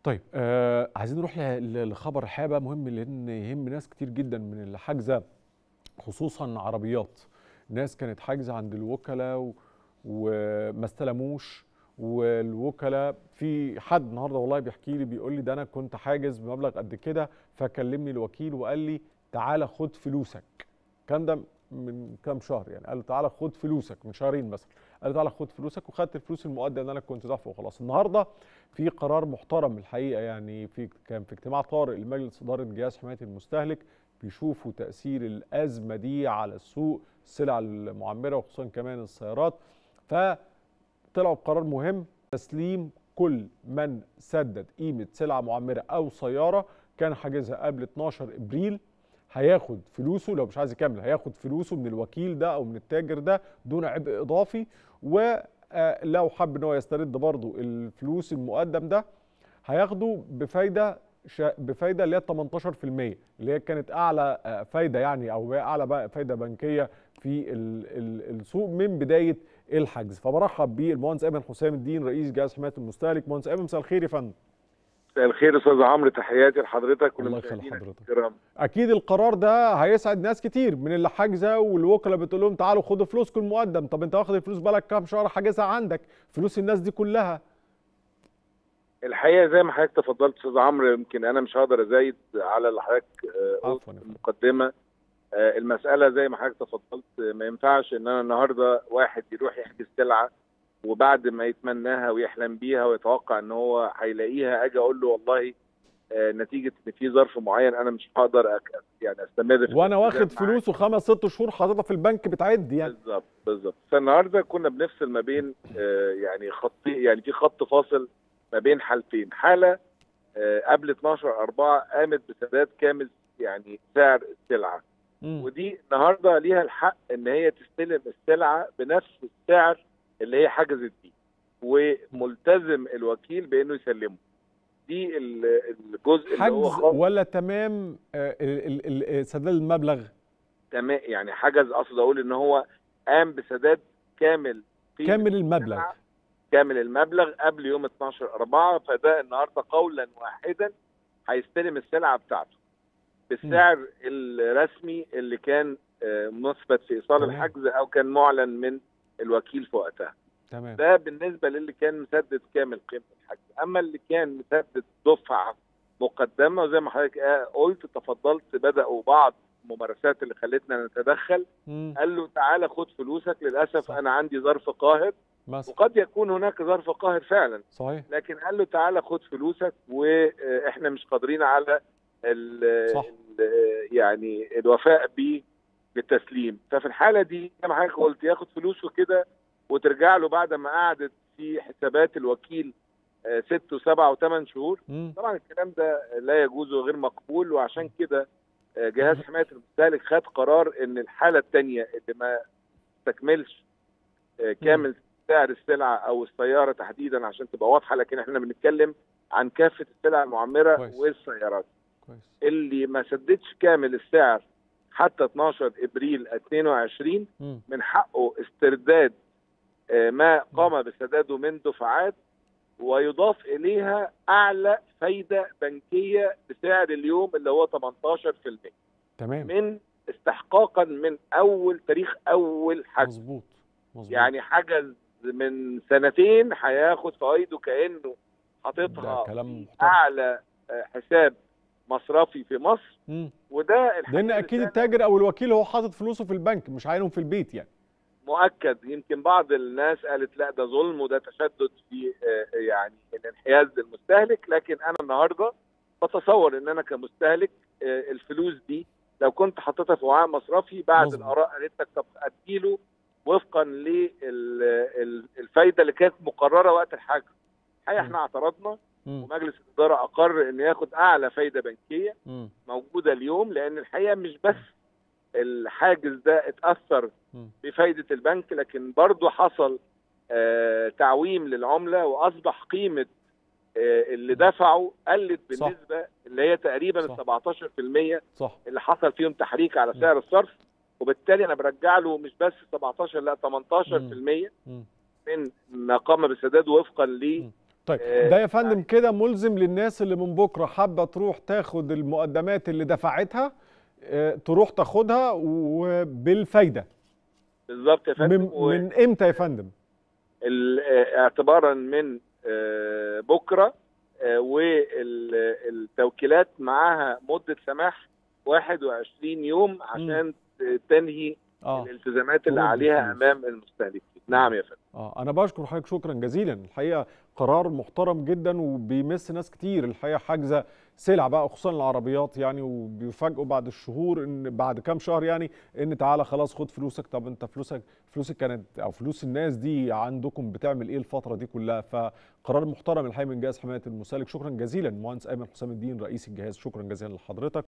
طيب آه عايزين نروح ل- لخبر حابة مهم لأن يهم ناس كتير جدا من اللي حاجزة خصوصا عربيات ناس كانت حاجزة عند الوكلاء و- وما استلموش والوكلاء في حد النهارده والله بيحكي لي بيقول لي ده انا كنت حاجز بمبلغ قد كده فكلمني الوكيل وقال لي تعالى خد فلوسك كان ده من كام شهر يعني قال له تعالى خد فلوسك من شهرين مثلا قال له تعالى خد فلوسك وخدت الفلوس المقدم اللي انا كنت دافعه وخلاص النهارده في قرار محترم الحقيقه يعني في كان في اجتماع طارئ لمجلس اداره جهاز حمايه المستهلك بيشوفوا تاثير الازمه دي على السوق السلع المعمره وخصوصا كمان السيارات فطلعوا بقرار مهم تسليم كل من سدد قيمه سلعه معمره او سياره كان حاجزها قبل 12 ابريل هياخد فلوسه لو مش عايز يكمل هياخد فلوسه من الوكيل ده او من التاجر ده دون عبء اضافي ولو حب ان هو يسترد برضه الفلوس المقدم ده هياخده بفايده شا- بفايده اللي هي 18% اللي هي كانت اعلى آه، فايده يعني او هي اعلى بقى فايده بنكيه في ال- ال- السوق من بدايه الحجز فبرحب بالمهندس ايمن حسام الدين رئيس جهاز حمايه المستهلك مهندس ايمن مساء الخير يا فندم مساء الخير استاذ عمرو تحياتي لحضرتك الله يخلي ولمشاهدينا حضرتك. الكرام اكيد القرار ده هيسعد ناس كتير من اللي حاجزه والوكلاء بتقول لهم تعالوا خدوا فلوسكم المقدم طب انت واخد الفلوس بالك كام شهر حاجزها عندك فلوس الناس دي كلها الحقيقه زي ما حضرتك تفضلت استاذ عمرو يمكن انا مش هقدر ازايد على اللي حضرتك آه، قلت عفوا يا في فندم. المقدمه آه، المساله زي ما حضرتك تفضلت آه، ما ينفعش ان انا النهارده واحد يروح يحجز سلعه وبعد ما يتمناها ويحلم بيها ويتوقع ان هو هيلاقيها اجي اقول له والله آه، نتيجه ان في ظرف معين انا مش هقدر أك- يعني استمر في وانا الالتزام واخد معاه. فلوسه خمس ست شهور حاططها في البنك بتعد يعني بالظبط بالظبط فالنهارده كنا بنفصل ما بين آه، يعني خط يعني في خط فاصل ما بين حالتين حاله آه، قبل 12 4 قامت بسداد كامل يعني سعر السلعه مم. ودي النهارده ليها الحق ان هي تستلم السلعه بنفس السعر اللي هي حجزت بيه وملتزم الوكيل بانه يسلمه دي ال- الجزء اللي هو حجز خاص ولا تمام آه، ال- ال- ال- سداد المبلغ تمام يعني حجز اقصد اقول ان هو قام بسداد كامل في كامل المبلغ السلعة كامل المبلغ قبل يوم 12 4 فده النهارده قولا واحدا هيستلم السلعه بتاعته بالسعر الرسمي اللي كان آه، مثبت في ايصال تمام. الحجز او كان معلن من الوكيل في وقتها تمام ده بالنسبه للي كان مسدد كامل قيمه الحجز اما اللي كان مسدد دفعه مقدمه وزي ما حضرتك آه، قلت تفضلت بداوا بعض الممارسات اللي خلتنا نتدخل مم. قال له تعالى خد فلوسك للاسف صح. انا عندي ظرف قاهر مثلا وقد يكون هناك ظرف قاهر فعلا صحيح لكن قال له تعالى خد فلوسك واحنا مش قادرين على ال صح. ال يعني الوفاء بيه بالتسليم ففي الحاله دي زي ما حضرتك قلت ياخد فلوسه كده وترجع له بعد ما قعدت في حسابات الوكيل آه، ست وسبع وثمان شهور مم. طبعا الكلام ده لا يجوز وغير مقبول وعشان كده آه، جهاز حمايه المستهلك خد قرار ان الحاله الثانيه اللي ما تكملش آه، كامل سعر السلعه او السياره تحديدا عشان تبقى واضحه لكن احنا بنتكلم عن كافه السلع المعمره كويس. والسيارات كويس اللي ما سددش كامل السعر حتى 12 ابريل 22 مم. من حقه استرداد آه، ما قام بسداده من دفعات ويضاف اليها اعلى فايده بنكيه بسعر اليوم اللي هو 18% تمام من استحقاقا من اول تاريخ اول حجز مظبوط مظبوط يعني حجز من سنتين هياخد فوائده كانه ده حاططها كلام في محترم اعلى آه، حساب مصرفي في مصر مم. وده الحقيقة لان اكيد رسالة التاجر او الوكيل هو حاطط فلوسه في البنك مش عاينهم في البيت يعني مؤكد يمكن بعض الناس قالت لا ده ظلم وده تشدد في آه، يعني الانحياز للمستهلك لكن انا النهارده بتصور ان انا كمستهلك آه، الفلوس دي لو كنت حطيتها في وعاء مصرفي بعد مظبوط. الاراء قالت لك طب اديله وفقا للفايده اللي كانت مقرره وقت الحجز الحقيقه احنا اعترضنا مم. ومجلس الاداره اقر انه ياخد اعلى فايده بنكيه مم. موجوده اليوم لان الحقيقه مش بس الحاجز ده اتاثر مم. بفايده البنك لكن برضه حصل آه تعويم للعمله واصبح قيمه آه اللي دفعوا قلت صح. بالنسبه اللي هي تقريبا صح. ال 17% صح اللي حصل فيهم تحريك على م. سعر الصرف وبالتالي انا برجع له مش بس 17 لا 18% مم. من ما قام بسداده وفقا ل م. طيب آه، ده يا فندم كده ملزم للناس اللي من بكره حابه تروح تاخد المقدمات اللي دفعتها آه، تروح تاخدها وبالفايده بالظبط يا فندم من, من امتى يا فندم ال- آه، اعتبارا من آه، بكره آه، والتوكيلات معاها مده سماح 21 يوم عشان تنهي اه الالتزامات اللي ترد عليها الفلوس. امام المستهلكين نعم يا فندم اه انا بشكر حضرتك شكرا جزيلا الحقيقه قرار محترم جدا وبيمس ناس كتير الحقيقه حاجزه سلع بقى خصوصا العربيات يعني وبيفاجئوا بعد الشهور ان بعد كام شهر يعني ان تعالى خلاص خد فلوسك طب انت فلوسك فلوسك كانت او فلوس الناس دي عندكم بتعمل ايه الفتره دي كلها فقرار محترم الحقيقه من جهاز حمايه المستهلك شكرا جزيلا مهندس ايمن حسام الدين رئيس الجهاز شكرا جزيلا لحضرتك